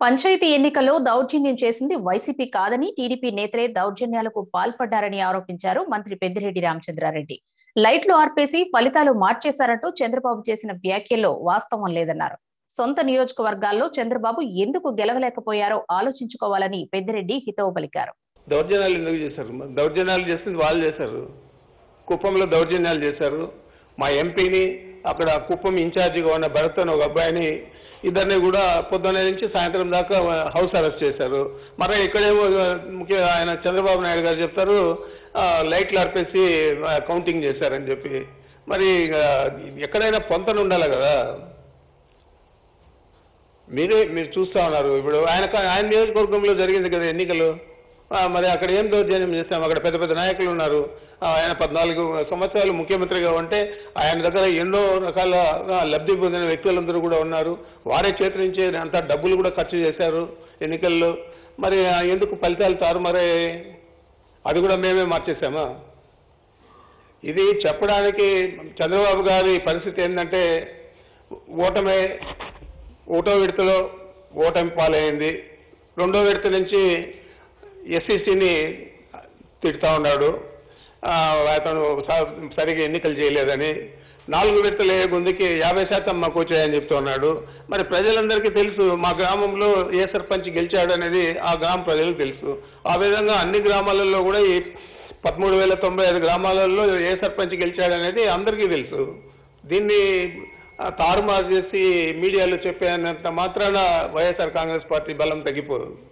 పంచాయతీ ఎన్నికల్లో దౌర్జన్యం చేసింది వైసీపీ కాదని టీడీపీ నేతలే దౌర్జన్యాలకు పాల్పడ్డారని ఆరోపించారు మంత్రి పెద్దిరెడ్డి రామచంద్రారెడ్డి లైట్లు ఆర్పేసి ఫలితాలు మార్చేశారంటూ చంద్రబాబు చేసిన వ్యాఖ్యల్లో వాస్తవం లేదన్నారు సొంత నియోజకవర్గాల్లో చంద్రబాబు ఎందుకు గెలవలేకపోయారో ఆలోచించుకోవాలని పెద్దిరెడ్డి హితవు పలికారు దౌర్జన్యాలు ఎందుకు చేశారు మరి దౌర్జన్యాలు చేసింది వాళ్ళు చేశారు కుప్పంలో దౌర్జన్యాలు చేశారు మా ఎంపీని అక్కడ కుప్పం ఇన్ఛార్జిగా ఉన్న భరత్ అని ఒక అబ్బాయిని ఇద్దరిని కూడా పొద్దున్న నుంచి సాయంత్రం దాకా హౌస్ అరెస్ట్ చేశారు మరి ఇక్కడేమో ముఖ్య ఆయన చంద్రబాబు నాయుడు గారు చెప్తారు ఆ, లైట్లు ఆర్పేసి ఆ, కౌంటింగ్ చేశారని చెప్పి మరి ఆ, ఎక్కడైనా పొంతన ఉండాలి కదా మీరే మీరు చూస్తా ఉన్నారు ఇప్పుడు ఆయన ఆయన నియోజకవర్గంలో జరిగింది కదా ఎన్నికలు ఆ, మరి అక్కడ ఏం దౌర్జన్యం చేస్తాం అక్కడ పెద్ద పెద్ద నాయకులు ఉన్నారు ఆ, ఆయన పద్నాలుగు సంవత్సరాలు ముఖ్యమంత్రిగా ఉంటే ఆయన దగ్గర ఎన్నో రకాల ఆ, లబ్ధి పొందిన వ్యక్తులందరూ కూడా ఉన్నారు వారే చేతి నుంచి అంత డబ్బులు కూడా ఖర్చు చేశారు ఎన్నికల్లో మరి ఆ, ఎందుకు ఫలితాలు తారుమారాయి అది కూడా మేమే మార్చేసామా ఇది చెప్పడానికి చంద్రబాబు గారి పరిస్థితి ఏంటంటే ఓటమే ఒకటో విడతలో ఓటమి పాలైంది రెండో విడత నుంచి ఎస్సీసీని తిడుతూ ఉన్నాడు ఆ, అతను స- సరిగా ఎన్నికలు చేయలేదని నాలుగు విడతలు ముందుకి యాభై శాతం మాకు వచ్చాయని చెప్తూ ఉన్నాడు మరి ప్రజలందరికీ తెలుసు మా గ్రామంలో ఏ సర్పంచ్ గెలిచాడు అనేది ఆ గ్రామ ప్రజలకు తెలుసు ఆ విధంగా అన్ని గ్రామాలలో కూడా ఈ పదమూడు వేల తొంభై ఐదు గ్రామాలలో ఏ సర్పంచ్ గెలిచాడు అనేది అందరికీ తెలుసు దీన్ని ఆ, తారుమారు చేసి మీడియాలో చెప్పేంత మాత్రాన వైఎస్ఆర్ కాంగ్రెస్ పార్టీ బలం తగ్గిపోదు